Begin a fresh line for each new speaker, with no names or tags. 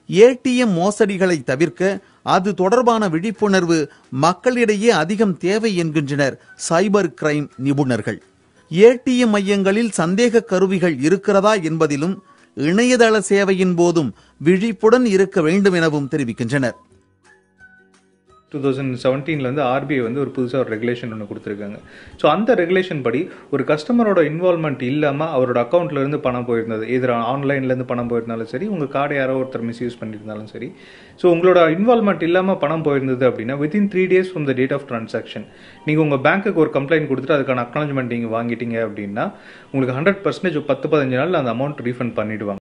ATM மோசடிகளை தவிர்க்க அது தொடர்பான விழிப்புணர்வு மக்களிடையே அதிகம் தேவை என்கின்றனர் சைபர் கிரைம் நிபுணர்கள் ஏடிஎம் மையங்களில் சந்தேக கருவிகள் இருக்கிறதா என்பதிலும் இணையதள சேவையின் போதும் விழிப்புடன் இருக்க வேண்டும் எனவும் தெரிவிக்கின்றனர்
டூ தௌசண்ட் செவன்டீனில் வந்து ஆர்பிஐ வந்து ஒரு புதுசாக ஒரு ரெகுலேஷன் ஒன்று கொடுத்துருக்காங்க ஸோ அந்த ரெகுலேஷன் படி ஒரு கஸ்டமரோட இன்வால்மெண்ட் இல்லாமல் அவரோட அக்கௌண்ட்ல இருந்து பணம் போயிருந்தது எதிர ஆன்லைன்லேருந்து பணம் போயிருந்தாலும் சரி உங்கள் கார்டை யாரோ ஒருத்தர் மிஸ்யூஸ் பண்ணியிருந்தாலும் சரி ஸோ உங்களோட இன்வால்மெண்ட் இல்லாமல் பணம் போயிருந்தது அப்படின்னா within three days from the date of transaction நீங்கள் உங்கள் பேங்க்குக்கு ஒரு கம்ப்ளைண்ட் கொடுத்துட்டு அதுக்கான அக்னாலஜ்மெண்ட் நீங்கள் வாங்கிட்டீங்க அப்படின்னா உங்களுக்கு ஹண்ட்ரட் பர்சன்டேஜ் பத்து பதினஞ்சு நாள் அந்த அமௌண்ட் ரீஃபண்ட் பண்ணிடுவாங்க